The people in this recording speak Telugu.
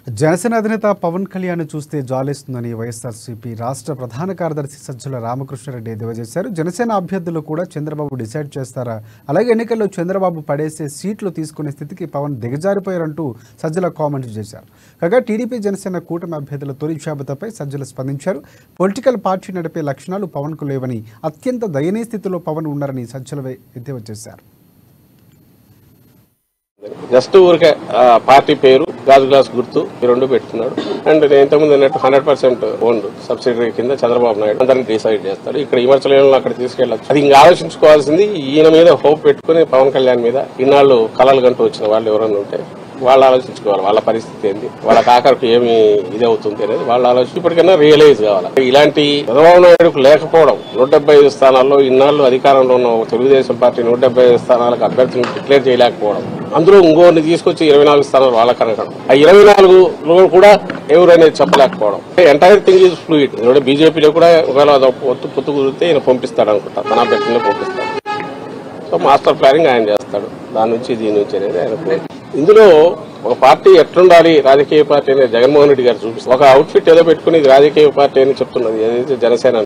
జనసేన అధినేత పవన్ కళ్యాణ్ చూస్తే జాలేస్తుందని వైఎస్ఆర్సీపీ రాష్ట్ర ప్రధాన కార్యదర్శి సజ్జల రామకృష్ణారెడ్డి ఎద్దేవా చేశారు జనసేన అభ్యర్థులు కూడా చంద్రబాబు డిసైడ్ చేస్తారా అలాగే ఎన్నికల్లో చంద్రబాబు పడేసే సీట్లు తీసుకునే స్థితికి పవన్ దిగజారిపోయారంటూ సజ్జల కామెంట్ చేశారు కాగా టీడీపీ జనసేన కూటమి అభ్యర్థుల తొలి జాబితాపై సజ్జల స్పందించారు పొలిటికల్ పార్టీ నడిపే లక్షణాలు పవన్కు లేవని అత్యంత దయనీయ స్థితిలో పవన్ ఉన్నారని సజ్జల ఎద్దేవా చేశారు జస్ట్ ఊరికే ఆ, పార్టీ పేరు గాజు గ్లాస్ గుర్తు ఈ రెండు పెట్టుకున్నాడు అండ్ నేను ఇంతకుముందు అన్నట్టు హండ్రెడ్ పర్సెంట్ ఓన్ సబ్సిడరీ కింద చంద్రబాబు నాయుడు అందరిని డిసైడ్ చేస్తాడు ఇక్కడ విమర్శలను అక్కడ తీసుకెళ్ళచ్చు అది ఇంకా ఆలోచించుకోవాల్సింది ఈయన మీద హోప్ పెట్టుకుని పవన్ కళ్యాణ్ మీద ఇన్నాళ్ళు కలలు గంటూ వచ్చిన వాళ్ళు ఎవరైనా ఉంటే వాళ్ళు ఆలోచించుకోవాలి వాళ్ళ పరిస్థితి ఏంది వాళ్ళ ఆఖరికి ఏమి ఇది అవుతుంది అనేది వాళ్ళు ఆలోచించి ఇప్పటికైనా రియలైజ్ కావాలి ఇలాంటి చంద్రబాబు నాయుడుకు లేకపోవడం నూట డెబ్బై ఐదు స్థానాల్లో ఇన్నాళ్ళు అధికారంలో ఉన్న తెలుగుదేశం పార్టీ నూట డెబ్బై ఐదు స్థానాలకు అభ్యర్థులను డిక్లేర్ చేయలేకపోవడం అందులో ఇంకోరిని తీసుకొచ్చి ఇరవై నాలుగు స్థానాలు వాళ్ళకి అనగడం ఆ ఇరవై నాలుగులో కూడా ఎవరు అనేది చెప్పలేకపోవడం ఎంటైర్ థింగ్ ఈజ్ ఫ్లూయిడ్ ఎందుకంటే బీజేపీలో కూడా ఒకవేళ అది పొత్తు పొత్తు కుదిరితే ఈయన పంపిస్తాడు అనుకుంటా తన అభ్యర్థులను పంపిస్తాడు సో మాస్టర్ ప్లానింగ్ ఆయన చేస్తాడు దాని నుంచి దీని నుంచి అనేది ఆయన కోరిక. ఇందులో ఒక పార్టీ ఎట్లుండాలి రాజకీయ పార్టీ అనేది జగన్మోహన్ రెడ్డి గారు చూపిస్తారు ఒక అవుట్ఫిట్ ఏదో పెట్టుకుని ఇది రాజకీయ పార్టీ అని చెప్తున్నది ఏదైతే జనసేన